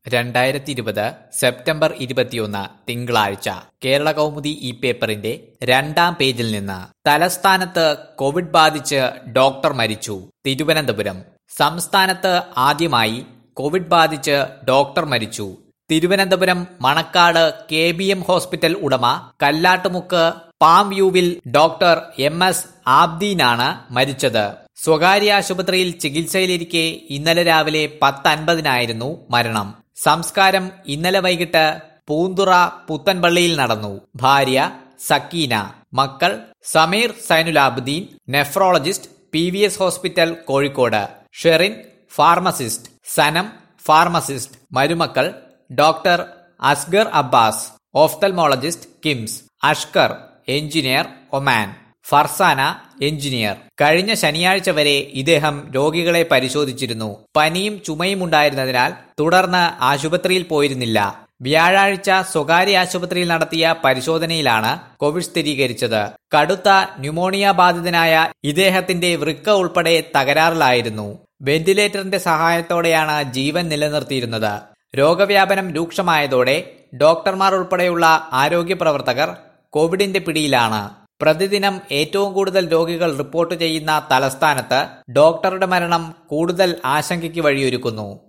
രണ്ടായിരത്തി ഇരുപത് സെപ്റ്റംബർ ഇരുപത്തിയൊന്ന് തിങ്കളാഴ്ച കേരള കൗമുദി ഈ പേപ്പറിന്റെ രണ്ടാം പേജിൽ നിന്ന് തലസ്ഥാനത്ത് കോവിഡ് ബാധിച്ച് ഡോക്ടർ മരിച്ചു തിരുവനന്തപുരം സംസ്ഥാനത്ത് ആദ്യമായി കോവിഡ് ബാധിച്ച് ഡോക്ടർ മരിച്ചു Thiruvananthapuram Manacaud K B M hospital ഉടമ കല്ലാട്ടുമുക്ക് പാം വ്യൂവിൽ ഡോക്ടർ എം എസ് ആബ്ദീനാണ് മരിച്ചത് സ്വകാര്യ ആശുപത്രിയിൽ ചികിത്സയിലിരിക്കെ ഇന്നലെ രാവിലെ പത്ത് അൻപതിനായിരുന്നു മരണം സംസ്കാരം ഇന്നലെ വൈകിട്ട് പൂന്തുറ പുത്തൻപള്ളിയിൽ നടന്നു ഭാര്യ സക്കീന മക്കൾ Sameer Zainulabuddin nephrologist P V S hospital Kozhikode Sherin pharmacist Sanam pharmacist മരുമക്കൾ doctor Asgar Abbas ophthalmologist KIMS Ashkar engineer Oman Farsana engineer കഴിഞ്ഞ ശനിയാഴ്ച വരെ ഇദ്ദേഹം രോഗികളെ പരിശോധിച്ചിരുന്നു പനിയും ചുമയും ഉണ്ടായിരുന്നതിനാൽ തുടർന്ന് ആശുപത്രിയിൽ പോയിരുന്നില്ല വ്യാഴാഴ്ച സ്വകാര്യ ആശുപത്രിയിൽ നടത്തിയ പരിശോധനയിലാണ് കോവിഡ് സ്ഥിരീകരിച്ചത് കടുത്ത ന്യൂമോണിയ ബാധിതനായ ഇദ്ദേഹത്തിന്റെ വൃക്ക ഉൾപ്പെടെ തകരാറിലായിരുന്നു വെന്റിലേറ്ററിന്റെ സഹായത്തോടെയാണ് ജീവൻ നിലനിർത്തിയിരുന്നത് രോഗവ്യാപനം രൂക്ഷമായതോടെ ഡോക്ടർമാർ ഉൾപ്പെടെയുള്ള ആരോഗ്യ പ്രവർത്തകർ കോവിഡിന്റെ പിടിയിലാണ് പ്രതിദിനം ഏറ്റവും കൂടുതൽ രോഗികൾ റിപ്പോർട്ട് ചെയ്യുന്ന തലസ്ഥാനത്ത് ഡോക്ടറുടെ മരണം കൂടുതൽ ആശങ്കയ്ക്ക് വഴിയൊരുക്കുന്നു